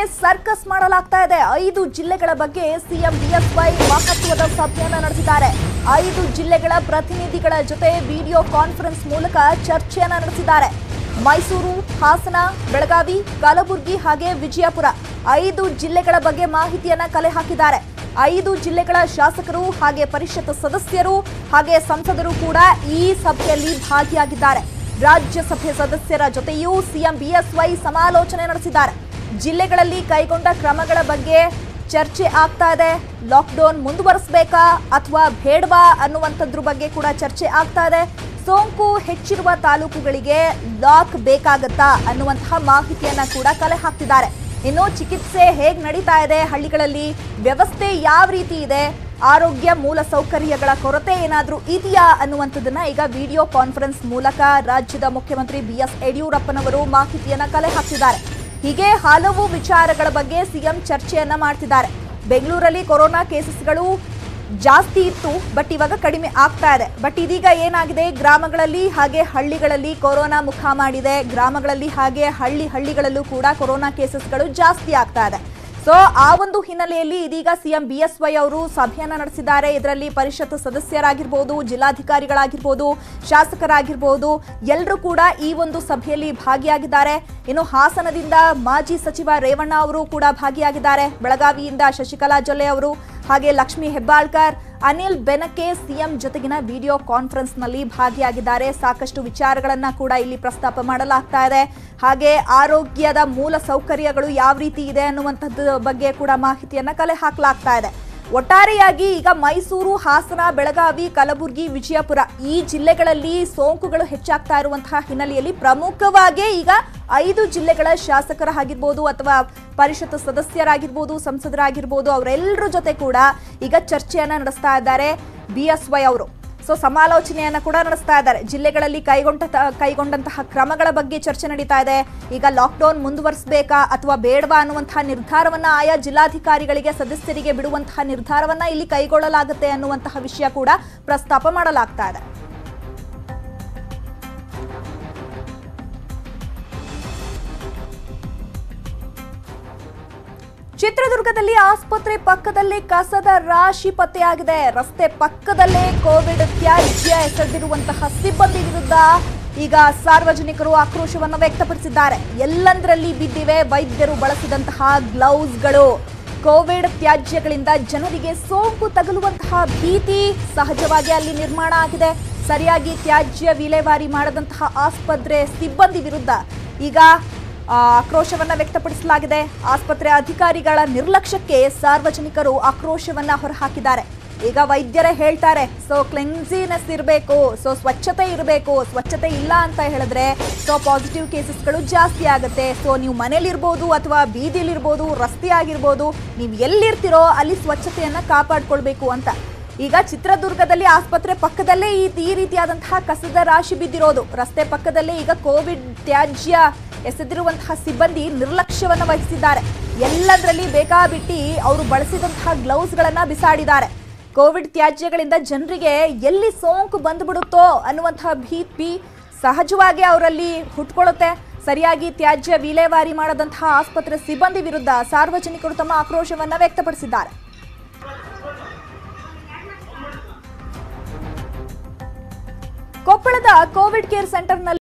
circus ಮಾಡಲಾಗ್ತಾ ಇದೆ ಐದು ಜಿಲ್ಲೆಗಳ ಬಗ್ಗೆ ಸಿಎಂ ಬಿಎಸ್ವೈ ಮಹತ್ವದ ಸಭೆಯನ್ನ ನಡೆಸಿದ್ದಾರೆ ಐದು ಜಿಲ್ಲೆಗಳ ಪ್ರತಿನಿಧಿಗಳ ಜೊತೆ ವಿಡಿಯೋ ಕಾನ್ಫರೆನ್ಸ್ ಮೂಲಕ ಚರ್ಚೆಯನ್ನ ನಡೆಸಿದ್ದಾರೆ ಮೈಸೂರು ಹಾಸನ ಬೆಳಗಾವಿ ಕಲಬುರಗಿ ಹಾಗೆ ವಿಜಯಪುರ ಐದು ಜಿಲ್ಲೆಗಳ ಬಗ್ಗೆ ಮಾಹಿತಿಯನ್ನ ಕಲೆ ಹಾಕಿದ್ದಾರೆ ಐದು ಜಿಲ್ಲೆಗಳ ಶಾಸಕರು ಹಾಗೆ ಪರಿಷತ್ ಸದಸ್ಯರು ಹಾಗೆ ಸಂಸದರು ಕೂಡ ಈ ಸಭೆಯಲ್ಲಿ ಭಾಗಿಯಾಗಿದ್ದಾರೆ ರಾಜ್ಯಸಭೆ ಸದಸ್ಯರ ಜೊತೆಯೂ ಸಿಎಂ ಬಿಎಸ್ವೈ ಸಮಾಲೋಚನೆ ನಡೆಸಿದ್ದಾರೆ ಜಿಲ್ಲೆಗಳಲ್ಲಿ ಕೈಗೊಂಡ ಕ್ರಮಗಳ ಬಗ್ಗೆ ಚರ್ಚೆ ಆಗ್ತಾ ಇದೆ ಲಾಕ್ಡೌನ್ ಮುಂದುವರಿಸಬೇಕಾ ಅಥವಾ ಬೇಡವಾ ಅನ್ನುವಂಥದ್ರ ಬಗ್ಗೆ ಕೂಡ ಚರ್ಚೆ ಆಗ್ತಾ ಇದೆ ಸೋಂಕು ಹೆಚ್ಚಿರುವ ತಾಲೂಕುಗಳಿಗೆ ಲಾಕ್ ಬೇಕಾಗತ್ತಾ ಅನ್ನುವಂತಹ ಮಾಹಿತಿಯನ್ನ ಕೂಡ ಕಲೆ ಹಾಕ್ತಿದ್ದಾರೆ ಇನ್ನು ಚಿಕಿತ್ಸೆ ಹೇಗ್ ನಡೀತಾ ಇದೆ ಹಳ್ಳಿಗಳಲ್ಲಿ ವ್ಯವಸ್ಥೆ ಯಾವ ರೀತಿ ಇದೆ ಆರೋಗ್ಯ ಮೂಲ ಸೌಕರ್ಯಗಳ ಕೊರತೆ ಏನಾದರೂ ಇದೆಯಾ ಅನ್ನುವಂಥದ್ದನ್ನ ಈಗ ವಿಡಿಯೋ ಕಾನ್ಫರೆನ್ಸ್ ಮೂಲಕ ರಾಜ್ಯದ ಮುಖ್ಯಮಂತ್ರಿ ಬಿ ಎಸ್ ಯಡಿಯೂರಪ್ಪನವರು ಮಾಹಿತಿಯನ್ನ ಕಲೆ ಹಾಕ್ತಿದ್ದಾರೆ ಹೀಗೆ ಹಲವು ವಿಚಾರಗಳ ಬಗ್ಗೆ ಸಿಎಂ ಚರ್ಚೆಯನ್ನ ಮಾಡ್ತಿದ್ದಾರೆ ಬೆಂಗಳೂರಲ್ಲಿ ಕೊರೋನಾ ಕೇಸಸ್ಗಳು ಜಾಸ್ತಿ ಇತ್ತು ಬಟ್ ಇವಾಗ ಕಡಿಮೆ ಆಗ್ತಾ ಇದೆ ಬಟ್ ಇದೀಗ ಏನಾಗಿದೆ ಗ್ರಾಮಗಳಲ್ಲಿ ಹಾಗೆ ಹಳ್ಳಿಗಳಲ್ಲಿ ಕೊರೋನಾ ಮುಖ ಮಾಡಿದೆ ಗ್ರಾಮಗಳಲ್ಲಿ ಹಾಗೆ ಹಳ್ಳಿ ಹಳ್ಳಿಗಳಲ್ಲೂ ಕೂಡ ಕೊರೋನಾ ಕೇಸಸ್ಗಳು ಜಾಸ್ತಿ ಆಗ್ತಾ ಇದೆ ಸೊ ಆ ಒಂದು ಹಿನ್ನೆಲೆಯಲ್ಲಿ ಇದೀಗ ಸಿಎಂ ಬಿ ಎಸ್ ವೈ ಅವರು ಸಭೆಯನ್ನ ನಡೆಸಿದ್ದಾರೆ ಇದರಲ್ಲಿ ಪರಿಷತ್ ಸದಸ್ಯರಾಗಿರ್ಬೋದು ಜಿಲ್ಲಾಧಿಕಾರಿಗಳಾಗಿರ್ಬೋದು ಶಾಸಕರಾಗಿರ್ಬೋದು ಎಲ್ಲರೂ ಕೂಡ ಈ ಒಂದು ಸಭೆಯಲ್ಲಿ ಭಾಗಿಯಾಗಿದ್ದಾರೆ ಇನ್ನು ಹಾಸನದಿಂದ ಮಾಜಿ ಸಚಿವ ರೇವಣ್ಣ ಅವರು ಕೂಡ ಭಾಗಿಯಾಗಿದ್ದಾರೆ ಬೆಳಗಾವಿಯಿಂದ ಶಶಿಕಲಾ ಜೊಲ್ಲೆ ಅವರು ಹಾಗೆ ಲಕ್ಷ್ಮಿ ಹೆಬ್ಬಾಳ್ಕರ್ ಅನಿಲ್ ಬೆನಕೆ ಸಿಎಂ ಜೊತೆಗಿನ ವಿಡಿಯೋ ಕಾನ್ಫರೆನ್ಸ್ ನಲ್ಲಿ ಭಾಗಿಯಾಗಿದ್ದಾರೆ ಸಾಕಷ್ಟು ವಿಚಾರಗಳನ್ನ ಕೂಡ ಇಲ್ಲಿ ಪ್ರಸ್ತಾಪ ಮಾಡಲಾಗ್ತಾ ಇದೆ ಹಾಗೆ ಆರೋಗ್ಯದ ಮೂಲ ಸೌಕರ್ಯಗಳು ಯಾವ ರೀತಿ ಇದೆ ಅನ್ನುವಂಥದ್ದು ಬಗ್ಗೆ ಕೂಡ ಮಾಹಿತಿಯನ್ನ ಕಲೆ ಹಾಕಲಾಗ್ತಾ ಇದೆ ಒಟ್ಟಾರೆಯಾಗಿ ಈಗ ಮೈಸೂರು ಹಾಸನ ಬೆಳಗಾವಿ ಕಲಬುರಗಿ ವಿಜಯಪುರ ಈ ಜಿಲ್ಲೆಗಳಲ್ಲಿ ಸೋಂಕುಗಳು ಹೆಚ್ಚಾಗ್ತಾ ಇರುವಂತಹ ಹಿನ್ನೆಲೆಯಲ್ಲಿ ಪ್ರಮುಖವಾಗಿ ಈಗ ಐದು ಜಿಲ್ಲೆಗಳ ಶಾಸಕರಾಗಿರ್ಬೋದು ಅಥವಾ ಪರಿಷತ್ ಸದಸ್ಯರಾಗಿರ್ಬೋದು ಸಂಸದರಾಗಿರ್ಬೋದು ಅವರೆಲ್ಲರ ಜೊತೆ ಕೂಡ ಈಗ ಚರ್ಚೆಯನ್ನ ನಡೆಸ್ತಾ ಇದ್ದಾರೆ ಬಿ ಎಸ್ ವೈ ಅವರು ಸೊ ಸಮಾಲೋಚನೆಯನ್ನ ಕೂಡ ನಡೆಸ್ತಾ ಇದ್ದಾರೆ ಜಿಲ್ಲೆಗಳಲ್ಲಿ ಕೈಗೊಂಡ ಕೈಗೊಂಡಂತಹ ಕ್ರಮಗಳ ಬಗ್ಗೆ ಚರ್ಚೆ ನಡೀತಾ ಇದೆ ಈಗ ಲಾಕ್ಡೌನ್ ಮುಂದುವರಿಸಬೇಕಾ ಅಥವಾ ಬೇಡವಾ ಅನ್ನುವಂತಹ ನಿರ್ಧಾರವನ್ನ ಆಯಾ ಜಿಲ್ಲಾಧಿಕಾರಿಗಳಿಗೆ ಸದಸ್ಯರಿಗೆ ಬಿಡುವಂತಹ ನಿರ್ಧಾರವನ್ನ ಇಲ್ಲಿ ಕೈಗೊಳ್ಳಲಾಗುತ್ತೆ ಅನ್ನುವಂತಹ ವಿಷಯ ಕೂಡ ಪ್ರಸ್ತಾಪ ಮಾಡಲಾಗ್ತಾ ಇದೆ ಚಿತ್ರದುರ್ಗದಲ್ಲಿ ಆಸ್ಪತ್ರೆ ಪಕ್ಕದಲ್ಲೇ ಕಸದ ರಾಶಿ ಪತ್ತೆಯಾಗಿದೆ ರಸ್ತೆ ಪಕ್ಕದಲ್ಲೇ ಕೋವಿಡ್ ತ್ಯಾಜ್ಯ ಎಸೆದಿರುವಂತಹ ಸಿಬ್ಬಂದಿ ವಿರುದ್ಧ ಈಗ ಸಾರ್ವಜನಿಕರು ಆಕ್ರೋಶವನ್ನು ವ್ಯಕ್ತಪಡಿಸಿದ್ದಾರೆ ಎಲ್ಲಂದರಲ್ಲಿ ಬಿದ್ದಿವೆ ವೈದ್ಯರು ಬಳಸಿದಂತಹ ಗ್ಲೌಸ್ಗಳು ಕೋವಿಡ್ ತ್ಯಾಜ್ಯಗಳಿಂದ ಜನರಿಗೆ ಸೋಂಕು ತಗುಲುವಂತಹ ಭೀತಿ ಸಹಜವಾಗಿ ಅಲ್ಲಿ ನಿರ್ಮಾಣ ಆಗಿದೆ ಸರಿಯಾಗಿ ತ್ಯಾಜ್ಯ ವಿಲೇವಾರಿ ಮಾಡದಂತಹ ಆಸ್ಪತ್ರೆ ಸಿಬ್ಬಂದಿ ವಿರುದ್ಧ ಈಗ ಆ, ಆಕ್ರೋಶವನ್ನ ವ್ಯಕ್ತಪಡಿಸಲಾಗಿದೆ ಆಸ್ಪತ್ರೆ ಅಧಿಕಾರಿಗಳ ನಿರ್ಲಕ್ಷ್ಯಕ್ಕೆ ಸಾರ್ವಜನಿಕರು ಆಕ್ರೋಶವನ್ನ ಹೊರಹಾಕಿದ್ದಾರೆ ಈಗ ವೈದ್ಯರೇ ಹೇಳ್ತಾರೆ ಸೊ ಕ್ಲೆನ್ಸಿನೆಸ್ ಇರಬೇಕು ಸೊ ಸ್ವಚ್ಛತೆ ಇರಬೇಕು ಸ್ವಚ್ಛತೆ ಇಲ್ಲ ಅಂತ ಹೇಳಿದ್ರೆ ಸೊ ಪಾಸಿಟಿವ್ ಕೇಸಸ್ಗಳು ಜಾಸ್ತಿ ಆಗುತ್ತೆ ಸೊ ನೀವು ಮನೇಲಿರ್ಬೋದು ಅಥವಾ ಬೀದಿಲಿರ್ಬೋದು ರಸ್ತೆ ಆಗಿರ್ಬೋದು ನೀವು ಎಲ್ಲಿರ್ತೀರೋ ಅಲ್ಲಿ ಸ್ವಚ್ಛತೆಯನ್ನ ಕಾಪಾಡ್ಕೊಳ್ಬೇಕು ಅಂತ ಈಗ ಚಿತ್ರದುರ್ಗದಲ್ಲಿ ಆಸ್ಪತ್ರೆ ಪಕ್ಕದಲ್ಲೇ ಈ ಈ ರೀತಿಯಾದಂತಹ ಕಸದ ರಾಶಿ ಬಿದ್ದಿರೋದು ರಸ್ತೆ ಪಕ್ಕದಲ್ಲೇ ಈಗ ಕೋವಿಡ್ ತ್ಯಾಜ್ಯ ಎಸೆದಿರುವಂತಹ ಸಿಬ್ಬಂದಿ ನಿರ್ಲಕ್ಷ್ಯವನ್ನ ವಹಿಸಿದ್ದಾರೆ ಎಲ್ಲದರಲ್ಲಿ ಬೇಕಾಬಿಟ್ಟಿ ಅವರು ಬಳಸಿದಂತಹ ಗ್ಲೌಸ್ಗಳನ್ನ ಬಿಸಾಡಿದ್ದಾರೆ ಕೋವಿಡ್ ತ್ಯಾಜ್ಯಗಳಿಂದ ಜನರಿಗೆ ಎಲ್ಲಿ ಸೋಂಕು ಬಂದ್ಬಿಡುತ್ತೋ ಅನ್ನುವಂತಹ ಭೀತಿ ಸಹಜವಾಗಿ ಅವರಲ್ಲಿ ಹುಟ್ಕೊಳ್ಳುತ್ತೆ ಸರಿಯಾಗಿ ತ್ಯಾಜ್ಯ ವಿಲೇವಾರಿ ಮಾಡದಂತಹ ಆಸ್ಪತ್ರೆ ಸಿಬ್ಬಂದಿ ವಿರುದ್ಧ ಸಾರ್ವಜನಿಕರು ತಮ್ಮ ಆಕ್ರೋಶವನ್ನ ವ್ಯಕ್ತಪಡಿಸಿದ್ದಾರೆ ಕೊಪ್ಪಳದ ಕೋವಿಡ್ ಕೇರ್ ಸೆಂಟರ್ನಲ್ಲಿ